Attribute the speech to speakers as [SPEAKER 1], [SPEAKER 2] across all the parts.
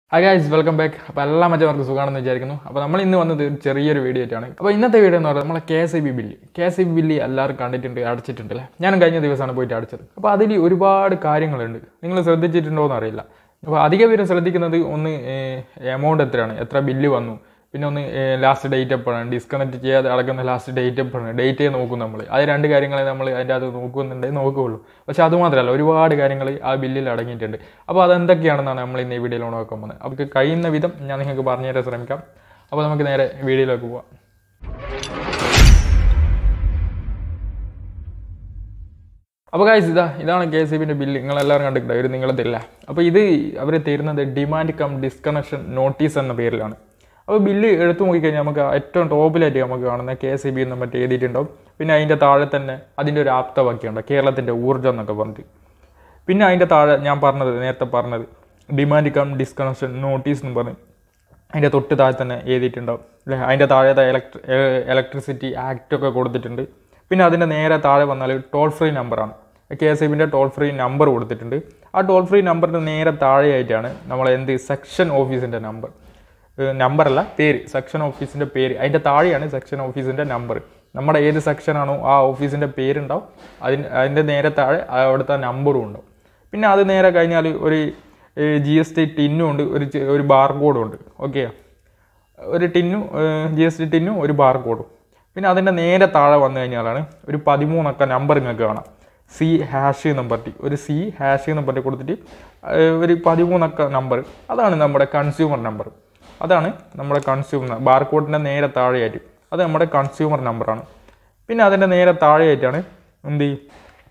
[SPEAKER 1] hi guys welcome back അപ്പോൾ എല്ലാ മറ്റവർക്ക് സുഖമാണെന്ന് വിചാരിക്കുന്നു അപ്പോൾ നമ്മൾ ഇന്ന് വന്നത് ഒരു ചെറിയൊരു വീഡിയോ ആയിട്ടാണ് അപ്പോൾ ഇന്നത്തെ വീഡിയോ എന്ന് പറയുന്നത് നമ്മളെ K S I B bill K S I B bill എല്ലാവരും കണ്ടിട്ടുണ്ട് അടച്ചിട്ടുണ്ട് അല്ലേ ഞാനും കഴിഞ്ഞ ദിവസമാണ് പോയിട്ട് അടച്ചത് അപ്പോൾ അതിൽ ഒരുപാട് കാര്യങ്ങളുണ്ട് നിങ്ങൾ ശ്രദ്ധിച്ചിട്ടുണ്ടോ എന്ന് അറിയില്ല അപ്പോൾ അധിക പേരും ശ്രദ്ധിക്കുന്നത് ഒന്ന് എമൗണ്ട് എത്രയാണ് എത്ര ബില്ല് വന്നു പിന്നെ ഒന്ന് ലാസ്റ്റ് ഡേറ്റ് എപ്പോഴാണ് ഡിസ്കണക്ട് ചെയ്യാതെ അടക്കുന്ന ലാസ്റ്റ് ഡേറ്റ് എപ്പോഴാണ് ഡേറ്റ് നോക്കും നമ്മൾ അത് രണ്ട് കാര്യങ്ങളെ നമ്മൾ അതിൻ്റെ അത് നോക്കുന്നുണ്ടെങ്കിൽ നോക്കുകയുള്ളൂ പക്ഷേ അത് മാത്രമല്ല ഒരുപാട് കാര്യങ്ങൾ ആ ബില്ലിൽ അടങ്ങിയിട്ടുണ്ട് അപ്പോൾ അതെന്തൊക്കെയാണെന്നാണ് നമ്മൾ ഇന്ന് ഈ വീഡിയോയിൽ നോക്കാൻ പോകുന്നത് അവർക്ക് കഴിയുന്ന വിധം ഞാൻ നിങ്ങൾക്ക് പറഞ്ഞു തരാൻ ശ്രമിക്കാം അപ്പോൾ നമുക്ക് നേരെ വീഡിയോയിലേക്ക് പോവാം അപ്പോൾ കായ്സ് ഇതാ ഇതാണ് കെ എസ് ബിൻ്റെ ബില്ല് നിങ്ങളെല്ലാവരും കണ്ടിട്ടുണ്ട് ഒരു നിങ്ങൾ തരില്ല അപ്പോൾ ഇത് അവർ തരുന്നത് ഡിമാൻഡ് കം ഡിസ്കണക്ഷൻ നോട്ടീസ് എന്ന പേരിലാണ് അപ്പോൾ ബില്ല് എടുത്തു നോക്കിക്കഴിഞ്ഞാൽ നമുക്ക് ഏറ്റവും ടോപ്പിലായിട്ട് നമുക്ക് കാണുന്ന കെ എസ് ഇ ബി എന്ന് മറ്റേ എഴുതിയിട്ടുണ്ടാവും പിന്നെ അതിൻ്റെ താഴെ തന്നെ അതിൻ്റെ ഒരു ആപ്തവാക്യമുണ്ട് കേരളത്തിൻ്റെ ഊർജ്ജം എന്നൊക്കെ പറഞ്ഞിട്ട് പിന്നെ അതിൻ്റെ താഴെ ഞാൻ പറഞ്ഞത് നേരത്തെ പറഞ്ഞത് ഡിമാൻഡ് കം ഡിസ്കണക്ഷൻ നോട്ടീസ് എന്ന് പറഞ്ഞ് അതിൻ്റെ തൊട്ട് താഴെ തന്നെ എഴുതിയിട്ടുണ്ടാവും അല്ലേ അതിൻ്റെ താഴത്തെ ഇലക്ട്രി ഇലക്ട്രിസിറ്റി ആക്ട് ഒക്കെ കൊടുത്തിട്ടുണ്ട് പിന്നെ അതിൻ്റെ നേരെ താഴെ വന്നാൽ ടോൾ ഫ്രീ നമ്പറാണ് കെ എസ് ഐ ബിൻ്റെ ടോൾ ഫ്രീ നമ്പർ കൊടുത്തിട്ടുണ്ട് ആ ടോൾ ഫ്രീ നമ്പറിൻ്റെ നേരെ താഴെയായിട്ടാണ് നമ്മൾ എന്ത് സെക്ഷൻ ഓഫീസിൻ്റെ നമ്പർ നമ്പറല്ല പേര് സെക്ഷൻ ഓഫീസിൻ്റെ പേര് അതിൻ്റെ താഴെയാണ് സെക്ഷൻ ഓഫീസിൻ്റെ നമ്പർ നമ്മുടെ ഏത് സെക്ഷനാണോ ആ ഓഫീസിൻ്റെ പേരുണ്ടാവും അതിന് അതിൻ്റെ നേരെ താഴെ അവിടുത്തെ നമ്പറും ഉണ്ടാവും പിന്നെ അത് നേരെ കഴിഞ്ഞാൽ ഒരു ജി എസ് ടി ടിന്നും ഉണ്ട് ഒരു ചെ- ഒരു ബാർ കോഡും ഉണ്ട് ഓക്കെ ഒരു ടിന്നും ജി എസ് ടി ടിന്നും ഒരു ബാർ കോഡും പിന്നെ അതിൻ്റെ നേരെ താഴെ വന്നു കഴിഞ്ഞാലാണ് ഒരു പതിമൂന്നൊക്കെ നമ്പർ നിങ്ങൾക്ക് കാണാം സി ഹാഷ് എന്നും പറ്റി ഒരു സി ഹാഷ് എന്നും പറ്റി കൊടുത്തിട്ട് ഏഹ്, ഒരു പതിമൂന്നൊക്കെ നമ്പർ അതാണ് നമ്മുടെ കൺസ്യൂമർ നമ്പർ അതാണ് നമ്മുടെ കൺസ്യൂമർ ബാർകോഡിൻ്റെ നേരെ താഴെയായിട്ട് അത് നമ്മുടെ കൺസ്യൂമർ നമ്പറാണ് പിന്നെ അതിൻ്റെ നേരെ താഴെയായിട്ടാണ് എന്ത് ചെയ്യും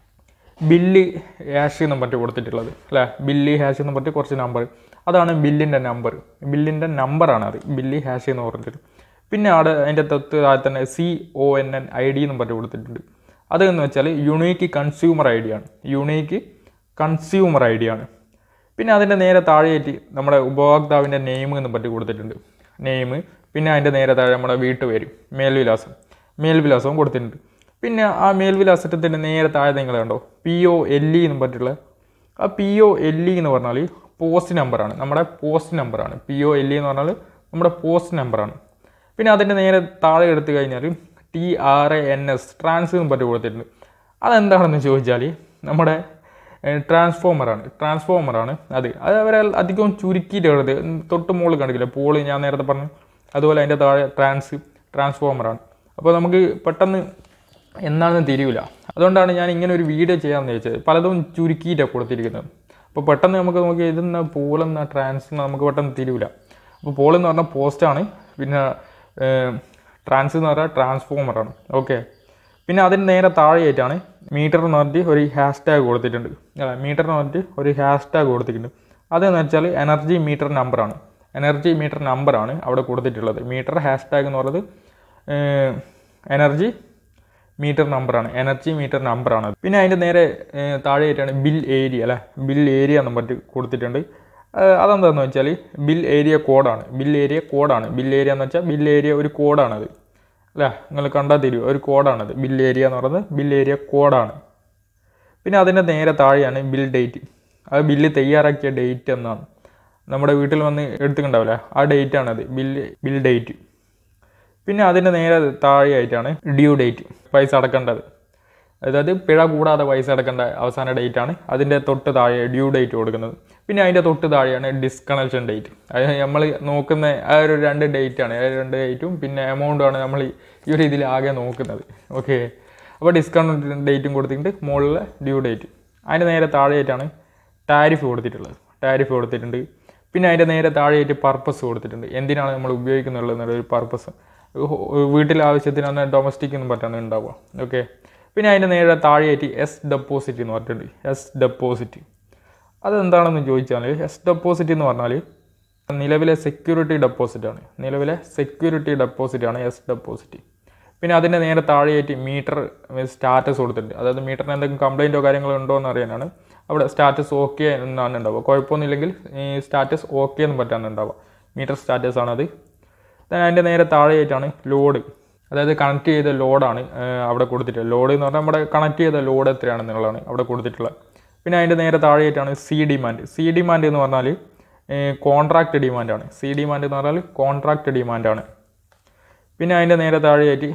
[SPEAKER 1] ബില്ല് ഹാഷ് എന്നും പറ്റി കൊടുത്തിട്ടുള്ളത് അല്ലേ ബില്ല് ഹാഷ് എന്നും പറ്റി കുറച്ച് നമ്പർ അതാണ് ബില്ലിൻ്റെ നമ്പർ ബില്ലിൻ്റെ നമ്പറാണ് അത് ബില്ല് ഹാഷ് എന്ന് പറഞ്ഞിട്ട് പിന്നെ അവിടെ അതിൻ്റെ തൊട്ട് താഴെ തന്നെ C O N N I D എന്നും പറ്റി കൊടുത്തിട്ടുണ്ട് അത് എന്ന് വെച്ചാൽ യുണീക്ക് കൺസ്യൂമർ ഐ ഡി ആണ് യുണീക്ക് കൺസ്യൂമർ ഐ ഡി ആണ് പിന്നെ അതിൻ്റെ നേരെ താഴെയായിട്ട് നമ്മുടെ ഉപഭോക്താവിൻ്റെ നെയിം എന്ന് പറ്റി കൊടുത്തിട്ടുണ്ട് നെയിം പിന്നെ അതിൻ്റെ നേരെ താഴെ നമ്മുടെ വീട്ടുപേര് മേൽവിലാസം മേൽവിലാസവും കൊടുത്തിട്ടുണ്ട് പിന്നെ ആ മേൽവിലാസത്തിൻ്റെ നേരെ താഴെ നിങ്ങൾ കണ്ടോ പി ഒ എൽ ഇ എന്ന് പറ്റിയുള്ള ആ പി ഒ എൽ ഇ എന്ന് പറഞ്ഞാൽ പോസ്റ്റ് നമ്പറാണ് നമ്മുടെ പോസ്റ്റ് നമ്പറാണ് പി ഒ എൽ ഇ എന്ന് പറഞ്ഞാൽ നമ്മുടെ പോസ്റ്റ് നമ്പറാണ് പിന്നെ അതിൻ്റെ നേരെ താഴെ എടുത്തു കഴിഞ്ഞാൽ T R A N S trans എന്ന് പറ്റി കൊടുത്തിട്ടുണ്ട് അതെന്താണെന്ന് ചോദിച്ചാൽ നമ്മുടെ ട്രാൻസ്ഫോമറാണ് ട്രാൻസ്ഫോമറാണ് അത് അത് അവരെ അധികം ചുരുക്കിയിട്ട് എഴുതി തൊട്ട് മുകളിൽ കണ്ടില്ല പോള് ഞാൻ നേരത്തെ പറഞ്ഞു അതുപോലെ അതിൻ്റെ താഴെ ട്രാൻസ് ട്രാൻസ്ഫോമറാണ് അപ്പോൾ നമുക്ക് പെട്ടെന്ന് എന്താണെന്ന് തിരിയില്ല അതുകൊണ്ടാണ് ഞാൻ ഇങ്ങനെ ഒരു വീഡിയോ ചെയ്യാമെന്ന് ചോദിച്ചത് പലതും ചുരുക്കിയിട്ടാണ് കൊടുത്തിരിക്കുന്നത് അപ്പോൾ പെട്ടെന്ന് നമുക്ക് നോക്കി ഇതെന്നാ പോളെന്ന ട്രാൻസ് എന്ന് നമുക്ക് പെട്ടെന്ന് തിരിയില്ല അപ്പോൾ പോൾ എന്ന് പറഞ്ഞാൽ പോസ്റ്റാണ് പിന്നെ ട്രാൻസ് എന്ന് പറഞ്ഞാൽ ട്രാൻസ്ഫോമറാണ് ഓക്കെ പിന്നെ അതിന് നേരെ താഴെയായിട്ടാണ് മീറ്റർ എന്ന് പറഞ്ഞിട്ട് ഒരു ഹാഷ് ടാഗ് കൊടുത്തിട്ടുണ്ട് അല്ല മീറ്റർ എന്ന് പറഞ്ഞിട്ട് ഒരു ഹാഷ് ടാഗ് കൊടുത്തിട്ടുണ്ട് അതെന്ന് വെച്ചാൽ എനർജി മീറ്റർ നമ്പറാണ് എനർജി മീറ്റർ നമ്പറാണ് അവിടെ കൊടുത്തിട്ടുള്ളത് മീറ്റർ ഹാഷ് ടാഗ് എന്ന് പറയുന്നത് എനർജി മീറ്റർ നമ്പറാണ് എനർജി മീറ്റർ നമ്പറാണ് പിന്നെ അതിൻ്റെ നേരെ ഏഹ്, താഴെയായിട്ടാണ് ബിൽ ഏരിയ അല്ലേ ബിൽ ഏരിയ എന്ന് പറഞ്ഞിട്ട് കൊടുത്തിട്ടുണ്ട് ഏഹ്, അതെന്താണെന്ന് വെച്ചാൽ ബിൽ ഏരിയ കോഡാണ് ബിൽ ഏരിയ കോഡാണ് ബിൽ ഏരിയ എന്ന് വെച്ചാൽ ബിൽ ഏരിയ ഒരു കോഡാണത് അല്ലേ നിങ്ങൾ കണ്ടാൽ തരൂ ഒരു കോഡാണത് ബിൽ ഏരിയ എന്ന് പറയുന്നത് ബിൽ ഏരിയ കോഡാണ് പിന്നെ അതിൻ്റെ നേരെ താഴെയാണ് ബിൽ ഡേറ്റ് അത് ബില്ല് തയ്യാറാക്കിയ ഡേറ്റ് എന്നാണ് നമ്മുടെ വീട്ടിൽ വന്ന് എടുത്തിട്ടുണ്ടാവില്ലേ ആ ഡേറ്റ് ആണത് ബില്ല് ബിൽ ഡേറ്റ് പിന്നെ അതിൻ്റെ നേരെ താഴെയായിട്ടാണ് ഡ്യൂ ഡേറ്റ് പൈസ അടക്കേണ്ടത് അതായത് പിഴ കൂടാതെ പൈസ അടക്കേണ്ട അവസാന ഡേറ്റ് ആണ് അതിൻ്റെ തൊട്ട് താഴെ ഡ്യൂ ഡേറ്റ് കൊടുക്കുന്നത് പിന്നെ അതിൻ്റെ തൊട്ട് താഴെയാണ് ഡിസ്കണക്ഷൻ ഡേറ്റ് അത് നമ്മൾ നോക്കുന്ന ആ ഒരു രണ്ട് ഡേറ്റ് ആണ് ആ രണ്ട് ഡേറ്റും പിന്നെ എമൗണ്ടും ആണ് നമ്മൾ ഈ ഒരു ഇതിൽ ആകെ നോക്കുന്നത് ഓക്കെ അപ്പോൾ ഡിസ്കൗണ്ട് ഡേറ്റും കൊടുത്തിട്ടുണ്ട് മുകളിൽ ഡ്യൂ ഡേറ്റ് അതിൻ്റെ നേരെ താഴെയായിട്ടാണ് ടാരിഫ് കൊടുത്തിട്ടുള്ളത് ടാരിഫ് കൊടുത്തിട്ടുണ്ട് പിന്നെ അതിൻ്റെ നേരെ താഴെയായിട്ട് പർപ്പസ് കൊടുത്തിട്ടുണ്ട് എന്തിനാണ് നമ്മൾ ഉപയോഗിക്കുന്നുള്ളത് എന്നൊരു പർപ്പസ് വീട്ടിലെ ആവശ്യത്തിനാണ് ഡൊമസ്റ്റിക് എന്നും പറ്റാണ് ഉണ്ടാവുക ഓക്കെ പിന്നെ അതിൻ്റെ നേരെ താഴെയായിട്ട് എസ് ഡെപ്പോസിറ്റ് എന്ന് പറഞ്ഞിട്ടുണ്ട് എസ് ഡെപ്പോസിറ്റ് അതെന്താണെന്ന് ചോദിച്ചാൽ എസ് ഡെപ്പോസിറ്റ് എന്ന് പറഞ്ഞാൽ നിലവിലെ സെക്യൂരിറ്റി ഡെപ്പോസിറ്റ് ആണ് നിലവിലെ സെക്യൂരിറ്റി ഡെപ്പോസിറ്റ് ആണ് എസ് ഡെപ്പോസിറ്റ് പിന്നെ അതിൻ്റെ നേരെ താഴെയായിട്ട് മീറ്റർ സ്റ്റാറ്റസ് കൊടുത്തിട്ടുണ്ട് അതായത് മീറ്ററിന് എന്തെങ്കിലും കംപ്ലൈൻറ്റോ കാര്യങ്ങളോ ഉണ്ടോ എന്ന് അറിയാനാണ് അവിടെ സ്റ്റാറ്റസ് ഓക്കെ എന്നാണ് ഉണ്ടാവുക കുഴപ്പമൊന്നുമില്ലെങ്കിൽ ഈ സ്റ്റാറ്റസ് ഓക്കെ എന്ന് പറ്റാണ് ഉണ്ടാവുക മീറ്റർ സ്റ്റാറ്റസ് ആണത് then അതിൻ്റെ നേരെ താഴെയായിട്ടാണ് ലോഡ് അതായത് കണക്ട് ചെയ്ത ലോഡാണ് അവിടെ കൊടുത്തിട്ടുള്ളത് ലോഡ് എന്ന് പറഞ്ഞാൽ നമ്മുടെ കണക്ട് ചെയ്ത ലോഡ് എത്രയാണെന്നുള്ളതാണ് അവിടെ കൊടുത്തിട്ടുള്ളത് പിന്നെ അതിൻ്റെ നേരെ താഴെയായിട്ടാണ് സി ഡിമാൻഡ് സി ഡിമാൻഡ് എന്ന് പറഞ്ഞാൽ കോൺട്രാക്ട് ഡിമാൻഡാണ് സി ഡിമാൻഡ് എന്ന് പറഞ്ഞാൽ കോൺട്രാക്ട് ഡിമാൻഡാണ് പിന്നെ അതിൻ്റെ നേരെ താഴെയായിട്ട്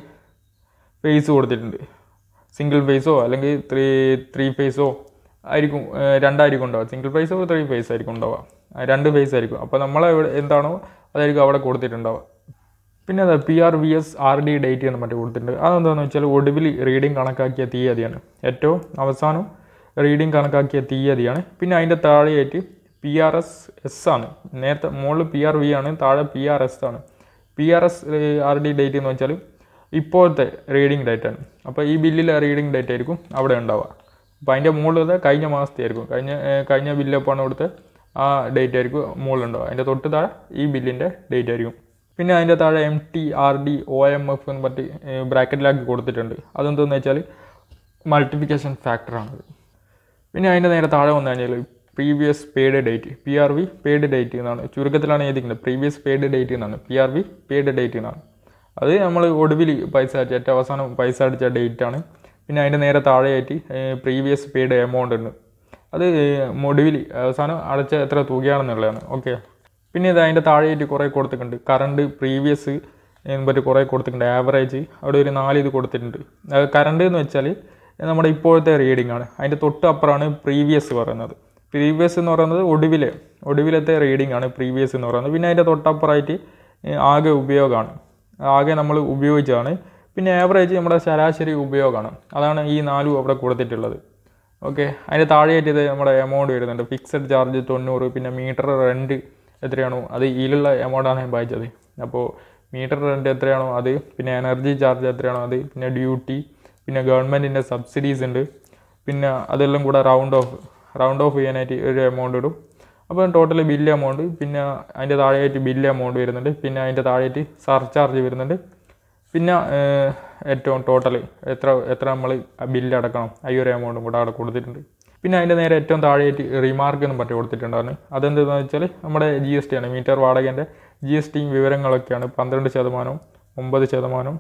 [SPEAKER 1] ഫേസ് കൊടുത്തിട്ടുണ്ട് സിംഗിൾ ഫേസോ അല്ലെങ്കിൽ ത്രീ ത്രീ ഫേസോ ആയിരിക്കും ഏഹ് രണ്ടായിരിക്കും ഉണ്ടാവുക സിംഗിൾ ഫേസോ ത്രീ ഫേസ് ആയിരിക്കും ഉണ്ടാവുക ആ രണ്ട് ഫേസ് ആയിരിക്കും അപ്പോൾ നമ്മൾ എവിടെ എന്താണോ അതായിരിക്കും അവിടെ കൊടുത്തിട്ടുണ്ടാവുക പിന്നെ അതാ P R V S R D date എന്ന് മറ്റു കൊടുത്തിട്ടുണ്ട് അതെന്താണെന്ന് വെച്ചാൽ ഒടുവിൽ റീഡിംഗ് കണക്കാക്കിയ തീയതിയാണ് ഏറ്റവും അവസാനം റീഡിംഗ് കണക്കാക്കിയ തീയതിയാണ് പിന്നെ അതിൻ്റെ താഴെയായിട്ട് പി ആർ എസ് എസ് ആണ് നേരത്തെ മുകളിൽ പി ആർ വി ആണ് താഴെ പി ആർ എസ് ആണ് P R S R D date എന്ന് വെച്ചാൽ ഇപ്പോഴത്തെ റീഡിംഗ് ഡേറ്റ് ആണ് അപ്പോൾ ഈ ബില്ലിലെ റീഡിംഗ് ഡേറ്റ് ആയിരിക്കും അവിടെ ഉണ്ടാവുക അപ്പോൾ അതിൻ്റെ മുകളിലത്തെ കഴിഞ്ഞ മാസത്തെ ആയിരിക്കും കഴിഞ്ഞ ഏഹ് കഴിഞ്ഞ ബില്ലപ്പാണ് കൊടുത്ത് ആ ഡേറ്റ് ആയിരിക്കും മുകളിലുണ്ടാവുക അതിൻ്റെ തൊട്ട് താഴെ ഈ ബില്ലിൻ്റെ ഡേറ്റ് ആയിരിക്കും പിന്നെ അതിൻ്റെ താഴെ M T R D O M F എന്ന് പറ്റി ബ്രാക്കറ്റിലാക്കി കൊടുത്തിട്ടുണ്ട് അതെന്തെന്ന് വെച്ചാൽ മൾട്ടിപ്ലിക്കേഷൻ ഫാക്ടറാണത് പിന്നെ അതിൻ്റെ നേരെ താഴെ വന്നു കഴിഞ്ഞാൽ previous paid date P R V paid date എന്നാണ് ചുരുക്കത്തിലാണ് എഴുതിക്കുന്നത് പ്രീവിയസ് പെയ്ഡ് ഡേറ്റ് എന്നാണ് P R V paid date എന്നാണ് അത് നമ്മൾ ഒടുവിൽ പൈസ അടിച്ച ഏറ്റവും അവസാനം പൈസ അടിച്ച ഡേറ്റ് ആണ് പിന്നെ അതിൻ്റെ നേരെ താഴെയായിട്ട് പ്രീവിയസ് പെയ്ഡ് എമൗണ്ട് ഉണ്ട് അത് ഒടുവിൽ അവസാനം അടച്ച എത്ര തുകയാണെന്നുള്ളതാണ് ഓക്കെ പിന്നെ ഇത് അതിൻ്റെ താഴെയായിട്ട് കുറേ കൊടുത്തിട്ടുണ്ട് കറണ്ട് പ്രീവിയസ് പറ്റി കുറേ കൊടുത്തിട്ടുണ്ട് ആവറേജ് അവിടെ ഒരു നാല് ഇത് കൊടുത്തിട്ടുണ്ട് കറണ്ട് എന്ന് വെച്ചാൽ നമ്മുടെ ഇപ്പോഴത്തെ റീഡിംഗ് ആണ് അതിൻ്റെ തൊട്ട് അപ്പുറമാണ് പ്രീവിയസ് പറയുന്നത് പ്രീവിയസ് എന്ന് പറയുന്നത് ഒടുവിലെ ഒടുവിലത്തെ റീഡിംഗ് ആണ് പ്രീവിയസ് എന്ന് പറയുന്നത് പിന്നെ അതിൻ്റെ തൊട്ടപ്പുറമായിട്ട് ഏഹ് ആകെ ഉപയോഗമാണ് ആകെ നമ്മൾ ഉപയോഗിച്ചതാണ് പിന്നെ ആവറേജ് നമ്മുടെ ശരാശരി ഉപയോഗമാണ് അതാണ് ഈ നാലും അവിടെ കൊടുത്തിട്ടുള്ളത് ഓക്കെ അതിൻ്റെ താഴെയായിട്ട് ഇത് നമ്മുടെ എമൗണ്ട് വരുന്നുണ്ട് ഫിക്സഡ് ചാർജ് തൊണ്ണൂറ് പിന്നെ മീറ്റർ റെൻറ്റ് എത്രയാണോ അത് ഇതിലുള്ള എമൗണ്ടാണ് ഞാൻ വായിച്ചത് അപ്പോൾ മീറ്റർ റെൻറ്റ് എത്രയാണോ അത് പിന്നെ എനർജി ചാർജ് എത്രയാണോ അത് പിന്നെ ഡ്യൂട്ടി പിന്നെ ഗവൺമെൻറ്റിൻ്റെ സബ്സിഡീസ് ഉണ്ട് പിന്നെ അതെല്ലാം കൂടെ റൗണ്ട് ഓഫ് റൗണ്ട് ഓഫ് ചെയ്യാനായിട്ട് ഒരു എമൗണ്ട് ഇടും അപ്പോൾ ടോട്ടൽ ബില്ല് എമൗണ്ട് പിന്നെ അതിൻ്റെ താഴെയായിട്ട് ബില്ല് എമൗണ്ട് വരുന്നുണ്ട് പിന്നെ അതിൻ്റെ താഴെയായിട്ട് സർചാർജ് വരുന്നുണ്ട് പിന്നെ ഏഹ്, ഏറ്റവും ടോട്ടൽ എത്ര എത്ര നമ്മൾ ബില്ല് അടക്കണം ഈ ഒരു എമൗണ്ടും കൂടെ അവിടെ കൊടുത്തിട്ടുണ്ട് പിന്നെ അതിൻ്റെ നേരെ ഏറ്റവും താഴെയായിട്ട് റിമാർക്ക് എന്ന് പറഞ്ഞ് കൊടുത്തിട്ടുണ്ടായിരുന്നു അതെന്താണെന്ന് വെച്ചാൽ നമ്മുടെ ജി എസ് ടി ആണ് മീറ്റർ വാടകേൻ്റെ ജി എസ് ടിയും വിവരങ്ങളൊക്കെയാണ് പന്ത്രണ്ട് ശതമാനവും ഒമ്പത് ശതമാനം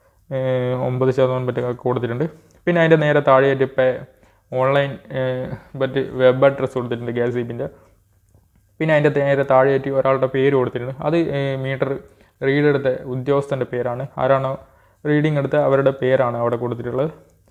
[SPEAKER 1] ഏഹ്, ഒമ്പത് ശതമാനം പറ്റൊക്കെ കൊടുത്തിട്ടുണ്ട് പിന്നെ അതിൻ്റെ നേരെ താഴെയായിട്ട് ഇപ്പം ഓൺലൈൻ പറ്റി വെബ് അഡ്രസ്സ് കൊടുത്തിട്ടുണ്ട് ഗ്യാസ് സീപ്പിൻ്റെ പിന്നെ അതിൻ്റെ നേരെ താഴെയായിട്ട് ഒരാളുടെ പേര് കൊടുത്തിട്ടുണ്ട് അത് മീറ്റർ റീഡ് എടുത്ത ഉദ്യോഗസ്ഥൻ്റെ പേരാണ് ആരാണോ റീഡിംഗ് എടുത്ത അവരുടെ പേരാണ് അവിടെ കൊടുത്തിട്ടുള്ളത്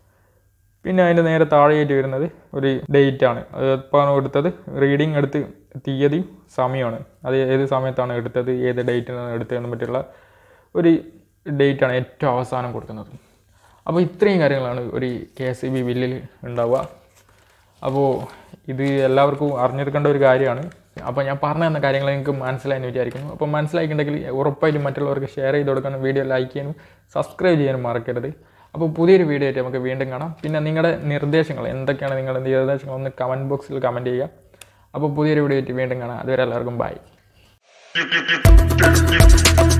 [SPEAKER 1] പിന്നെ അതിൻ്റെ നേരെ താഴെയായിട്ട് വരുന്നത് ഒരു ഡേറ്റ് ആണ് അത് എപ്പോഴാണ് എടുത്തത് റീഡിംഗ് എടുത്ത് തീയതി സമയമാണ് അത് ഏത് സമയത്താണ് എടുത്തത് ഏത് ഡേറ്റിനാണ് എടുത്തതെന്ന് പറ്റിയുള്ള ഒരു ഡേറ്റാണ് ഏറ്റവും അവസാനം കൊടുക്കുന്നത് അപ്പോൾ ഇത്രയും കാര്യങ്ങളാണ് ഒരു കെ എസ് ഇ ബി ബില്ലിൽ ഉണ്ടാവുക അപ്പോൾ ഇത് എല്ലാവർക്കും അറിഞ്ഞിരിക്കേണ്ട ഒരു കാര്യമാണ് അപ്പോൾ ഞാൻ പറഞ്ഞു തന്ന കാര്യങ്ങൾ നിങ്ങൾക്ക് മനസ്സിലായെന്ന് വിചാരിക്കുന്നു അപ്പോൾ മനസ്സിലായിട്ടുണ്ടെങ്കിൽ ഉറപ്പായിട്ടും മറ്റുള്ളവർക്ക് ഷെയർ ചെയ്ത് കൊടുക്കാനും വീഡിയോ ലൈക്ക് ചെയ്യാനും സബ്സ്ക്രൈബ് ചെയ്യാനും മറക്കരുത് അപ്പോൾ പുതിയൊരു വീഡിയോ ആയിട്ട് നമുക്ക് വീണ്ടും കാണാം പിന്നെ നിങ്ങളുടെ നിർദ്ദേശങ്ങൾ എന്തൊക്കെയാണ് നിങ്ങളുടെ നിർദ്ദേശങ്ങൾ ഒന്ന് കമൻറ്റ് ബോക്സിൽ കമൻറ്റ് ചെയ്യുക അപ്പോൾ പുതിയൊരു വീഡിയോ ആയിട്ട് വീണ്ടും കാണാം അതുവരെ എല്ലാവർക്കും bye
[SPEAKER 2] you, you, you, you, you,